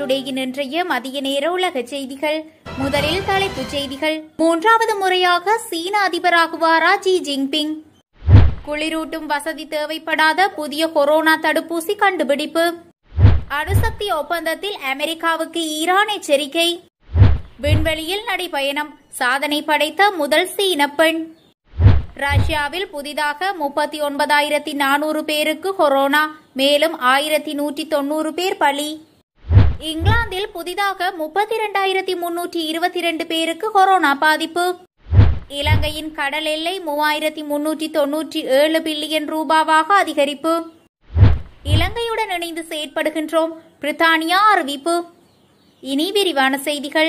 டுடேயின் இன்றைய மதிய நேர உலக செய்திகள் முதலில் தலைப்புச் செய்திகள் மூன்றாவது முறையாக சீன அதிபராகுவாரா ஜி ஜின்பிங் குளிரூட்டும் வசதி தேவைப்படாத புதிய கொரோனா தடுப்பூசி கண்டுபிடிப்பு அணுசக்தி ஒப்பந்தத்தில் அமெரிக்காவுக்கு ஈரான் எச்சரிக்கை விண்வெளியில் நடைபயணம் சாதனை படைத்த முதல் சீன பெண் ரஷ்யாவில் புதிதாக முப்பத்தி ஒன்பதாயிரத்தி நானூறு பேருக்கு கொரோனா மேலும் ஆயிரத்தி நூற்றி தொன்னூறு பேர் பலி இங்கிலாந்தில் புதிதாக முப்பத்தி இரண்டாயிரத்தி முன்னூற்றி இருபத்தி இரண்டு பேருக்கு கொரோனா பாதிப்பு இலங்கையின் கடல் எல்லை மூவாயிரத்தி முன்னூற்றி தொன்னூற்றி ஏழு பில்லியன் ரூபாவாக அதிகரிப்பு இலங்கையுடன் இணைந்து செயற்படுகின்றோம் பிரித்தானியா அறிவிப்பு இனி விரிவான செய்திகள்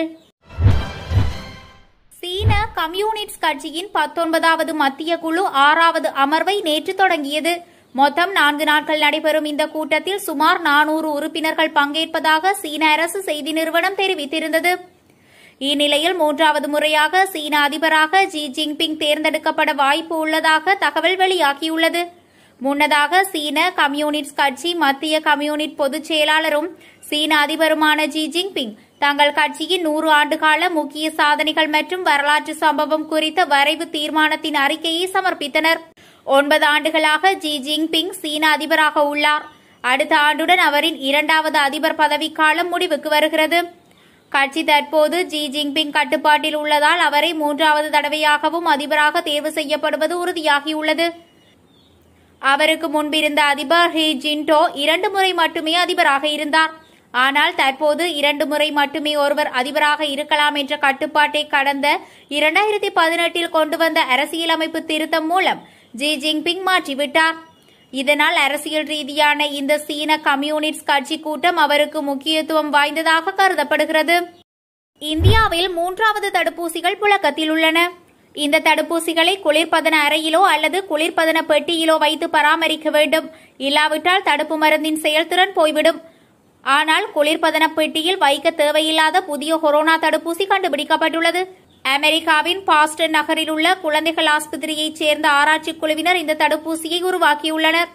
சீன கம்யூனிஸ்ட் கட்சியின் பத்தொன்பதாவது மத்திய குழு ஆறாவது அமர்வை நேற்று தொடங்கியது மொத்தம் நான்கு நாட்கள் நடைபெறும் இந்த கூட்டத்தில் சுமார் நானூறு உறுப்பினர்கள் பங்கேற்பதாக சீன அரசு செய்தி நிறுவனம் தெரிவித்திருந்தது இந்நிலையில் மூன்றாவது முறையாக சீன அதிபராக ஜி ஜின்பிங் தேர்ந்தெடுக்கப்பட வாய்ப்பு உள்ளதாக தகவல் வெளியாகியுள்ளது முன்னதாக சீன கம்யூனிஸ்ட் கட்சி மத்திய கம்யூனிஸ்ட் பொதுச் செயலாளரும் சீன அதிபருமான ஜி ஜின்பிங் தங்கள் கட்சியின் நூறு ஆண்டுகால முக்கிய சாதனைகள் மற்றும் வரலாற்று சம்பவம் குறித்த வரைவு தீர்மானத்தின் அறிக்கையை சமர்ப்பித்தனர் ஒன்பது ஆண்டுகளாக ஜி ஜின்பிங் சீன அதிபராக உள்ளார் அடுத்த ஆண்டுடன் அவரின் இரண்டாவது அதிபர் பதவிக்காலம் முடிவுக்கு வருகிறது கட்சி தற்போது ஜி ஜின்பிங் கட்டுப்பாட்டில் உள்ளதால் அவரை மூன்றாவது தடவையாகவும் அதிபராக தேர்வு செய்யப்படுவது உறுதியாகியுள்ளது அவருக்கு முன்பிருந்த அதிபர் ஹி ஜின்டோ இரண்டு முறை மட்டுமே அதிபராக இருந்தார் ஆனால் தற்போது இரண்டு முறை மட்டுமே ஒருவர் அதிபராக இருக்கலாம் என்ற கட்டுப்பாட்டை கடந்த இரண்டாயிரத்தி பதினெட்டில் கொண்டு வந்த அரசியலமைப்பு திருத்தம் மூலம் ஜி ஜின்பிங் மாற்றிவிட்டார் இதனால் அரசியல் ரீதியான இந்த சீன கம்யூனிஸ்ட் கட்சி கூட்டம் அவருக்கு முக்கியத்துவம் வாய்ந்ததாக கருதப்படுகிறது இந்தியாவில் மூன்றாவது தடுப்பூசிகள் புழக்கத்தில் உள்ளன இந்த தடுப்பூசிகளை குளிர்பதன அறையிலோ அல்லது குளிர்பதன பெட்டியிலோ வைத்து பராமரிக்க வேண்டும் இல்லாவிட்டால் தடுப்பு மருந்தின் செயல்திறன் போய்விடும் ஆனால் குளிர்பதன பெட்டியில் வைக்க தேவையில்லாத புதிய கொரோனா தடுப்பூசி கண்டுபிடிக்கப்பட்டுள்ளது அமெரிக்காவின் பாஸ்டன் நகரில் உள்ள குழந்தைகள் ஆஸ்பத்திரியைச் சேர்ந்த ஆராய்ச்சி குழுவினர் இந்த தடுப்பூசியை உருவாக்கியுள்ளனர்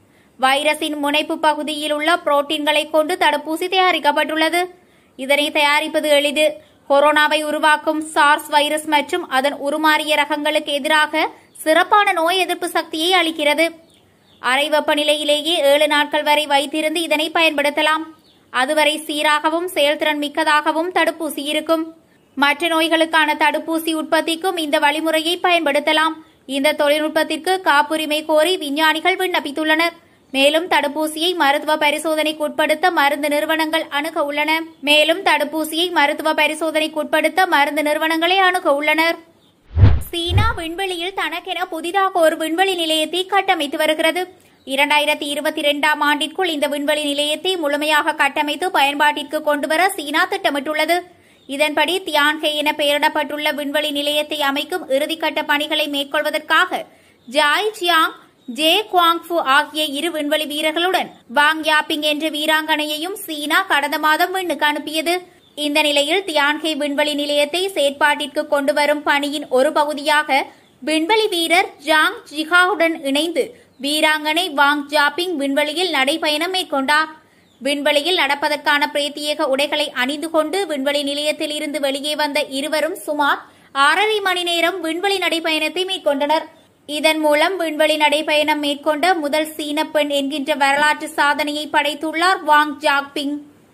வைரஸின் முனைப்பு பகுதியில் உள்ள புரோட்டீன்களை கொண்டு தடுப்பூசி தயாரிக்கப்பட்டுள்ளது இதனை தயாரிப்பது எளிது கொரோனாவை உருவாக்கும் சார்ஸ் வைரஸ் மற்றும் அதன் உருமாறிய ரகங்களுக்கு எதிராக சிறப்பான நோய் எதிர்ப்பு சக்தியை அளிக்கிறது அறை வெப்பநிலையிலேயே ஏழு நாட்கள் வரை வைத்திருந்து இதனை பயன்படுத்தலாம் அதுவரை சீராகவும் செயல்திறன் மிக்கதாகவும் தடுப்பூசி இருக்கும் மற்ற நோய்களுக்கான தடுப்பூசி உற்பத்திக்கும் இந்த வழிமுறையை பயன்படுத்தலாம் இந்த தொழில்நுட்பத்திற்கு காப்புரிமை கோரி விஞ்ஞானிகள் விண்ணப்பித்துள்ளனர் மேலும் தடுப்பூசியை மருத்துவ பரிசோதனைக்கு உட்படுத்த மருந்து நிறுவனங்கள் அணுக உள்ளன மேலும் தடுப்பூசியை மருத்துவ பரிசோதனைக்கு உட்படுத்த மருந்து நிறுவனங்களை அணுக உள்ளனர் சீனா விண்வெளியில் தனக்கென புதிதாக ஒரு விண்வெளி நிலையத்தை கட்டமைத்து வருகிறது இரண்டாயிரத்தி இருபத்தி இரண்டாம் ஆண்டிற்குள் இந்த விண்வெளி நிலையத்தை முழுமையாக கட்டமைத்து பயன்பாட்டிற்கு கொண்டுவர சீனா திட்டமிட்டுள்ளது இதன்படி தியான்ஹே என பெயரிடப்பட்டுள்ள விண்வெளி நிலையத்தை அமைக்கும் இறுதிக்கட்ட பணிகளை மேற்கொள்வதற்காக ஜாய் ஜியாங் ஜே குவாங்ஃபு ஆகிய இரு விண்வெளி வீரர்களுடன் வாங் யாப்பிங் என்ற வீராங்கனையையும் சீனா கடந்த மாதம் விண்ணுக்கு அனுப்பியது இந்த நிலையில் தியான்ஹே விண்வெளி நிலையத்தை செயற்பாட்டிற்கு கொண்டு வரும் பணியின் ஒரு பகுதியாக விண்வெளி வீரர் ஜாங் ஜிஹாவுடன் இணைந்து வீராங்கனை வாங் ஜாப்பிங் விண்வெளியில் நடைபயணம் மேற்கொண்டார் விண்வெளியில் நடப்பதற்கான பிரத்யேக உடைகளை அணிந்து கொண்டு விண்வெளி நிலையத்தில் இருந்து வெளியே வந்த இருவரும் சுமார் ஆறரை மணி நேரம் விண்வெளி நடைபயணத்தை மேற்கொண்டனர் இதன் மூலம் விண்வெளி நடைபயணம் மேற்கொண்ட முதல் சீன பெண் என்கின்ற வரலாற்று சாதனையை படைத்துள்ளார் வாங் ஜாக்பிங்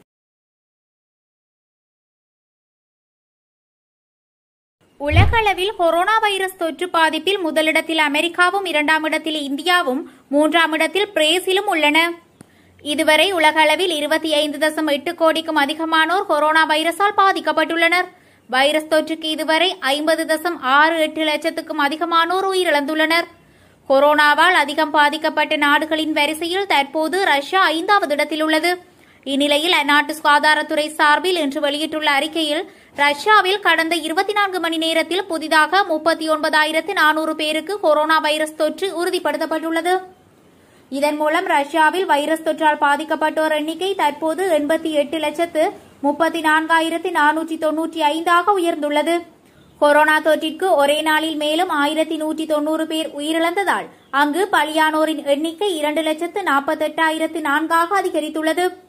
உலகளவில் கொரோனா வைரஸ் தொற்று பாதிப்பில் முதலிடத்தில் அமெரிக்காவும் இரண்டாம் இடத்தில் இந்தியாவும் மூன்றாம் இடத்தில் பிரேசிலும் உள்ளன இதுவரை உலகளவில் இருபத்தி ஐந்து தசம் எட்டு கோடிக்கும் அதிகமானோர் கொரோனா வைரஸால் பாதிக்கப்பட்டுள்ளனர் வைரஸ் தொற்றுக்கு இதுவரை ஐம்பது தசம் ஆறு எட்டு லட்சத்துக்கும் அதிகமானோர் உயிரிழந்துள்ளனர் கொரோனாவால் அதிகம் பாதிக்கப்பட்ட நாடுகளின் வரிசையில் தற்போது ரஷ்யா ஐந்தாவது இடத்தில் உள்ளது இந்நிலையில் அந்நாட்டு சுகாதாரத்துறை சார்பில் இன்று வெளியிட்டுள்ள அறிக்கையில் ரஷ்யாவில் கடந்த இருபத்தி நான்கு மணி நேரத்தில் புதிதாக முப்பத்தி ஒன்பதாயிரத்து நானூறு பேருக்கு கொரோனா வைரஸ் தொற்று உறுதிப்படுத்தப்பட்டுள்ளது இதன் மூலம் ரஷ்யாவில் வைரஸ் தொற்றால் பாதிக்கப்பட்டோர் எண்ணிக்கை தற்போது எண்பத்தி எட்டு லட்சத்து முப்பத்தி நான்காயிரத்து நானூற்றி தொன்னூற்றி ஐந்தாக உயர்ந்துள்ளது கொரோனா தொற்றிற்கு ஒரே நாளில் மேலும் ஆயிரத்தி நூற்றி தொன்னூறு பேர் உயிரிழந்ததால் அங்கு பலியானோரின் எண்ணிக்கை இரண்டு லட்சத்து நாற்பத்தெட்டாயிரத்து நான்காக அதிகரித்துள்ளது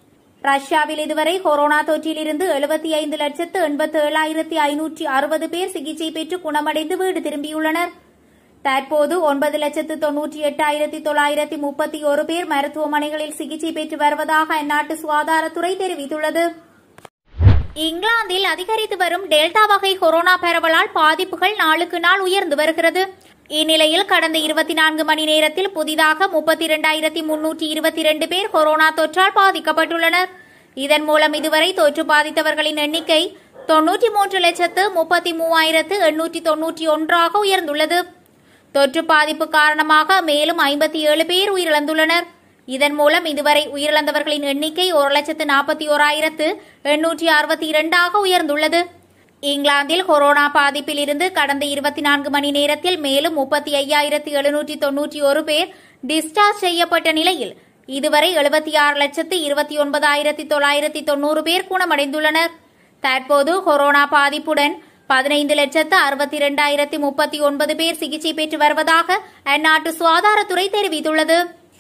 ரஷ்யாவில் இதுவரை கொரோனா தொற்றிலிருந்து எழுபத்தி ஐந்து லட்சத்து எண்பத்தி ஏழாயிரத்தி ஐநூற்றி அறுபது பேர் சிகிச்சை பெற்று குணமடைந்து வீடு திரும்பியுள்ளனர் தற்போது ஒன்பது லட்சத்து தொன்னூற்றி எட்டாயிரத்தி தொள்ளாயிரத்தி முப்பத்தி ஒரு பேர் மருத்துவமனைகளில் சிகிச்சை பெற்று வருவதாக அந்நாட்டு சுகாதாரத்துறை தெரிவித்துள்ளது இங்கிலாந்தில் அதிகரித்து வரும் டெல்டா வகை கொரோனா பரவலால் பாதிப்புகள் நாளுக்கு நாள் உயர்ந்து வருகிறது இந்நிலையில் கடந்த இருபத்தி நான்கு மணி நேரத்தில் புதிதாக முப்பத்தி இரண்டாயிரத்தி முன்னூற்றி இருபத்தி இரண்டு பேர் கொரோனா தொற்றால் பாதிக்கப்பட்டுள்ளனர் இதன் மூலம் இதுவரை தொற்று பாதித்தவர்களின் எண்ணிக்கை தொன்னூற்றி மூன்று லட்சத்து முப்பத்தி மூவாயிரத்து எண்ணூற்றி தொன்னூற்றி ஒன்றாக உயர்ந்துள்ளது தொற்று பாதிப்பு காரணமாக மேலும் ஐம்பத்தி ஏழு பேர் உயிரிழந்துள்ளனர் இதன் மூலம் இதுவரை உயிரிழந்தவர்களின் எண்ணிக்கை ஒரு லட்சத்து நாற்பத்தி ஓராயிரத்து எண்ணூற்றி அறுபத்தி இரண்டாக உயர்ந்துள்ளது இங்கிலாந்தில் கொரோனா பாதிப்பில் இருந்து கடந்த இருபத்தி நான்கு மணி நேரத்தில் மேலும் முப்பத்தி ஐயாயிரத்து எழுநூற்றி தொன்னூற்றி ஒரு பேர் டிஸ்சார்ஜ் செய்யப்பட்ட நிலையில் இதுவரை எழுபத்தி ஆறு லட்சத்து இருபத்தி ஒன்பதாயிரத்தி தொள்ளாயிரத்தி தொன்னூறு பேர் குணமடைந்துள்ளனர் தற்போது கொரோனா பாதிப்புடன் பதினைந்து லட்சத்து அறுபத்தி இரண்டாயிரத்தி முப்பத்தி ஒன்பது பேர் சிகிச்சை பெற்று வருவதாக அந்நாட்டு சுகாதாரத்துறை தெரிவித்துள்ளது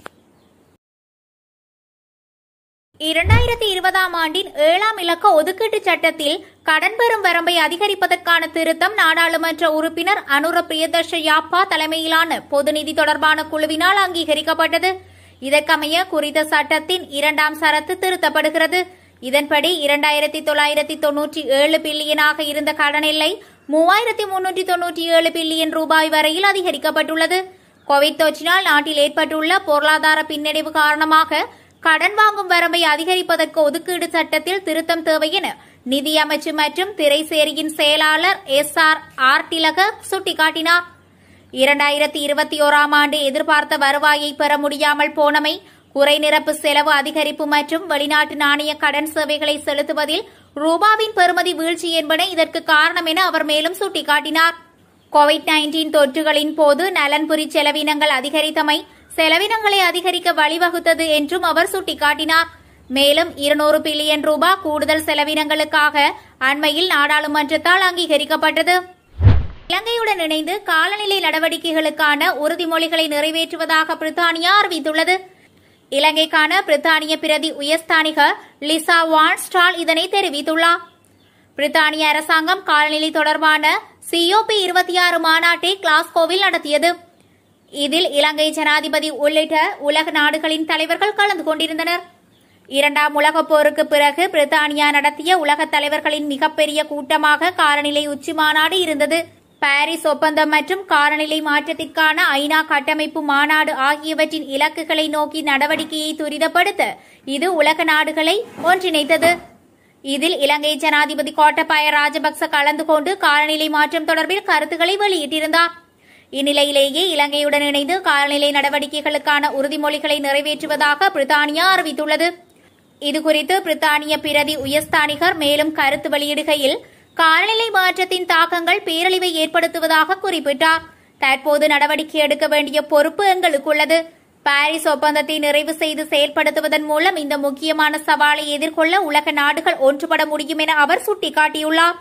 இரண்டாயிரத்தி இருபதாம் ஆண்டின் ஏழாம் இலக்க ஒதுக்கீட்டு சட்டத்தில் கடன் பெறும் வரம்பை அதிகரிப்பதற்கான திருத்தம் நாடாளுமன்ற உறுப்பினர் அனுர பிரியதர்ஷ யாப்பா தலைமையிலான பொது நிதி தொடர்பான குழுவினால் அங்கீகரிக்கப்பட்டது இதற்கமைய குறித்த சட்டத்தின் இரண்டாம் சரத்து திருத்தப்படுகிறது இதன்படி இரண்டாயிரத்தி தொள்ளாயிரத்தி தொன்னூற்றி ஏழு பில்லியனாக இருந்த கடன் எல்லை மூவாயிரத்தி முன்னூற்றி தொன்னூற்றி ஏழு பில்லியன் ரூபாய் வரையில் அதிகரிக்கப்பட்டுள்ளது கோவிட் தொற்றினால் நாட்டில் ஏற்பட்டுள்ள பொருளாதார பின்னடைவு காரணமாக கடன் வாங்கும் வரம்பை அதிகரிப்பதற்கு ஒதுக்கீடு சட்டத்தில் திருத்தம் தேவை என நிதியமைச்சு மற்றும் திரைசேரியின் செயலாளர் எஸ் ஆர் ஆர் திலக சுட்டிக்காட்டினார் இரண்டாயிரத்தி இருபத்தி ஓராம் ஆண்டு எதிர்பார்த்த வருவாயை பெற முடியாமல் போனமை குறை நிரப்பு செலவு அதிகரிப்பு மற்றும் வெளிநாட்டு நாணய கடன் சேவைகளை செலுத்துவதில் ரூபாவின் பெறுமதி வீழ்ச்சி என்பன இதற்கு காரணம் என அவர் மேலும் சுட்டிக்காட்டினார் கோவிட் நைன்டீன் தொற்றுகளின் போது நலன்புரி செலவினங்கள் அதிகரித்தமை செலவினங்களை அதிகரிக்க வழிவகுத்தது என்றும் அவர் சுட்டிக்காட்டினார் மேலும் இருநூறு பில்லியன் ரூபாய் கூடுதல் செலவினங்களுக்காக அண்மையில் நாடாளுமன்றத்தால் அங்கீகரிக்கப்பட்டது இலங்கையுடன் இணைந்து காலநிலை நடவடிக்கைகளுக்கான உறுதிமொழிகளை நிறைவேற்றுவதாக பிரித்தானியா அறிவித்துள்ளது இலங்கைக்கான பிரித்தானிய பிரதி உயர்ஸ்தானிக லிசா வான்ஸ்டால் இதனை தெரிவித்துள்ளார் பிரித்தானிய அரசாங்கம் காலநிலை தொடர்பான சிஓபி இருபத்தி ஆறு மாநாட்டை கிளாஸ்கோவில் நடத்தியது இதில் இலங்கை ஜனாதிபதி உள்ளிட்ட உலக நாடுகளின் தலைவர்கள் கலந்து கொண்டிருந்தனர் இரண்டாம் உலகப் போருக்கு பிறகு பிரித்தானியா நடத்திய உலக தலைவர்களின் மிகப்பெரிய கூட்டமாக காலநிலை உச்சி மாநாடு இருந்தது பாரிஸ் ஒப்பந்தம் மற்றும் காலநிலை மாற்றத்திற்கான ஐநா கட்டமைப்பு மாநாடு ஆகியவற்றின் இலக்குகளை நோக்கி நடவடிக்கையை துரிதப்படுத்த இது உலக நாடுகளை ஒன்றிணைத்தது இதில் இலங்கை ஜனாதிபதி கோட்டபாய ராஜபக்ச கலந்து கொண்டு காலநிலை மாற்றம் தொடர்பில் கருத்துக்களை வெளியிட்டிருந்தார் இந்நிலையிலேயே இலங்கையுடன் இணைந்து காலநிலை நடவடிக்கைகளுக்கான உறுதிமொழிகளை நிறைவேற்றுவதாக பிரித்தானியா அறிவித்துள்ளது இதுகுறித்து பிரித்தானிய பிரதி உயர்ஸ்தானிகர் மேலும் கருத்து வெளியிடுகையில் காலநிலை மாற்றத்தின் தாக்கங்கள் பேரழிவை ஏற்படுத்துவதாக குறிப்பிட்டார் தற்போது நடவடிக்கை எடுக்க வேண்டிய பொறுப்பு எங்களுக்குள்ளது பாரிஸ் ஒப்பந்தத்தை நிறைவு செய்து செயல்படுத்துவதன் மூலம் இந்த முக்கியமான சவாலை எதிர்கொள்ள உலக நாடுகள் ஒன்றுபட முடியும் என அவர் சுட்டிக்காட்டியுள்ளார்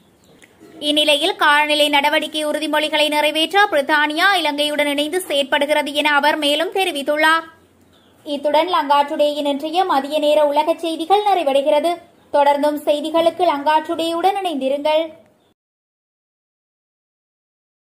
இந்நிலையில் காலநிலை நடவடிக்கை உறுதிமொழிகளை நிறைவேற்ற பிரித்தானியா இலங்கையுடன் இணைந்து செயற்படுகிறது என அவர் மேலும் தெரிவித்துள்ளார் இத்துடன் லங்காற்றுடேயின் இன்றைய மதிய நேர உலக செய்திகள் நிறைவடைகிறது தொடர்ந்தும் செய்திகளுக்கு லங்காற்றுடேயுடன் இணைந்திருங்கள்